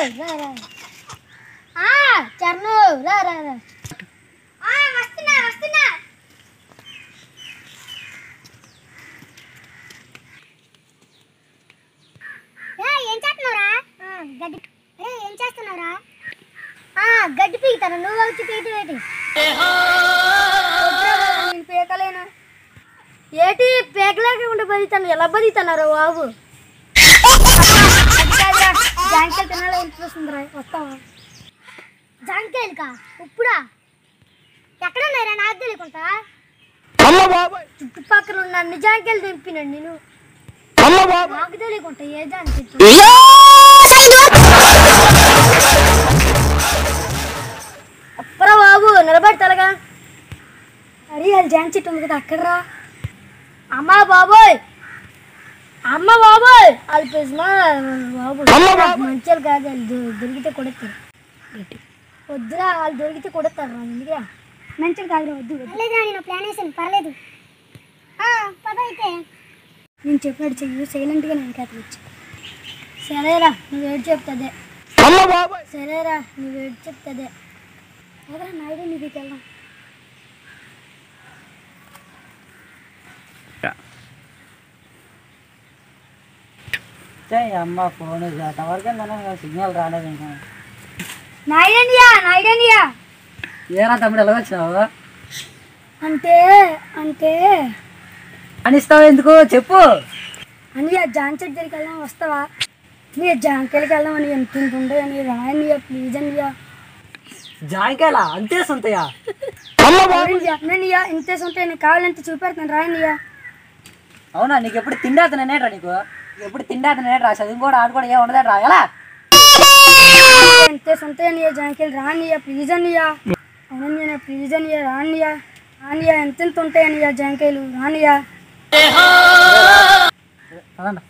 రా రా ఆ, చరణు రా రా రా ఆ, వస్తున్నా వస్తున్నా ఏయ్, ఏం చేస్తున్నావురా ఆ, గడ్డి అరే ఏం చేస్తున్నావురా ఆ, గడ్డి పీకుతాను నువ్వు వచ్చి పీకి ఏంటి నేను పీకలేను ఏటి పీకలేక ఉండి బతుకుతాను ఎలా బతుకుతున్నారు బాబు జాంకాయలు తినాలి ఇంట్రెస్ట్ ఉందిరా వస్తావా జాంకాయలు కా ఇప్పుడా ఎక్కడ ఉన్నారా నాకు తెలియకుండా చుట్టుపక్కల ఉన్న అన్ని జాంకాయలు తెంపినాడు నేను నాకు తెలియకుండా ఏ జాంకాయ అప్పరా బాబు నిలబడి తలగా అరే అది జాన్ చెట్టు ఉంది కదా అక్కడ రా అమ్మా బాబోయ్ అమ్మ బాబోయ్ వాళ్ళు పిలిచిన బాబు మంచిగా కాదు వాళ్ళు దొ- దొరికితే కొడతారు వద్దురా వాళ్ళు దొరికితే కొడతారు అందుకే మంచిగా కాదురా వద్దు లేదు నేను ప్లాన్ వేసాను పర్లేదు పద అయితే నేను చెప్పినట్టు చెయ్యి సైలెంట్గా నేను కథలు వచ్చి సరేరా నువ్వు ఏడు చెప్తుంది సరేరా నువ్వు ఏడు చెప్తుంది అదే నాయుడు నీ దగ్గరికి వెళ్దాం అమ్మ ఫోన్ టవర్ కింద సిగ్నల్ రాలేదు ఇంకా నాయుడనియా నాయుడనియా ఏరా తమ్ముడు ఎలా వచ్చినావు అంటే అంటే అనిస్తావు ఎందుకు చెప్పు అని ఆ జాన్ చెట్టు దగ్గరికి వెళ్దాం వస్తావా నీ జాంకాయలకి వెళ్దాం అని ఎంత ఉంటుండే అని రాయనియా ప్లీజ్ అనియా జాయికాయల అంతే సొంతయా నేను ఇయ్యా ఇంతే ఉంటాయి నీకు కావాలంటే చూపెడతాను రాయనియా అవునా నీకు ఎప్పుడు తిండాతనేట్రా నీకు ఎప్పుడు తిండాతనేట్రా చదువు కూడా ఆడు కూడా ఏ ఉండదేట్రా ఎలా ఇంతే ఉంటాయి అనియా జాంకాయలు రానియా ప్లీజ్ అనియా అవునయ్యా ప్లీజ్ అనియా రానియా రానియా ఎంత ఎంత ఉంటాయి అనియా జాంకాయలు రానియా పదండి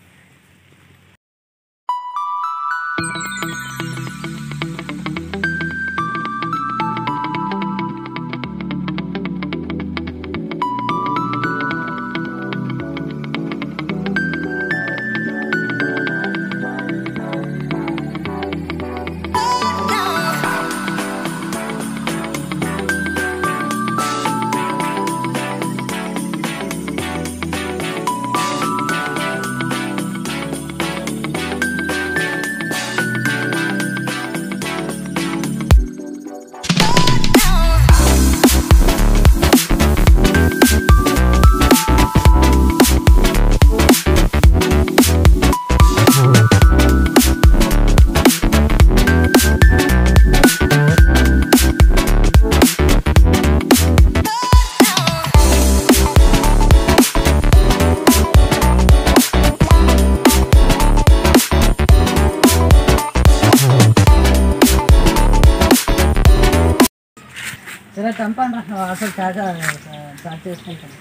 సరే చంపండి రా అసలు చార్జ్ చార్జ్ చేసుకుంటాను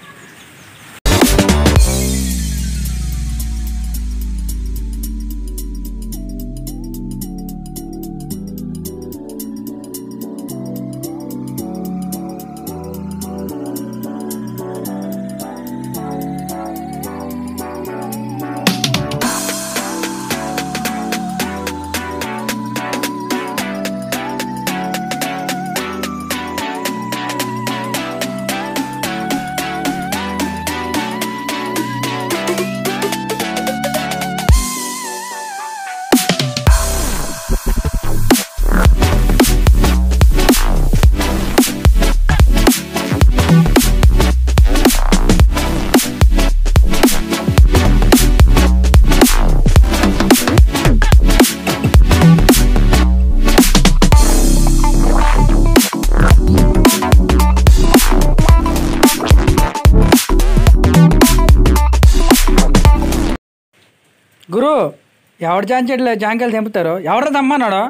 గురు ఎవడు జాంచెట్లు జాంకాయలు తెంపుతారు ఎవరు తెమ్మన్నాడు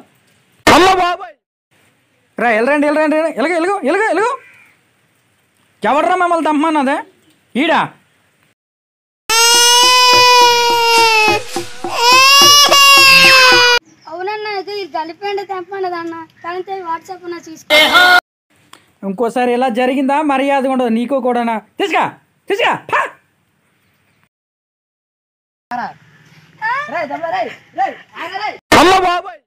రా వెళ్ళరండి వెళ్ళరండి ఎలుగు ఎలుగు ఎలుగు ఎలుగు ఎవర్రా మమ్మల్ని తెమ్మన్నదే ఈడా అవునన్నా ఇది కలిపండి తెంపండి అన్న కలితే వాట్సాప్ నా చూసుకో ఇంకోసారి ఇలా జరిగిందా మర్యాద ఉండదు నీకు కూడా తీసుకా తీసుకా ఫా! రే తమ్ముడు రే రే ఆగ రే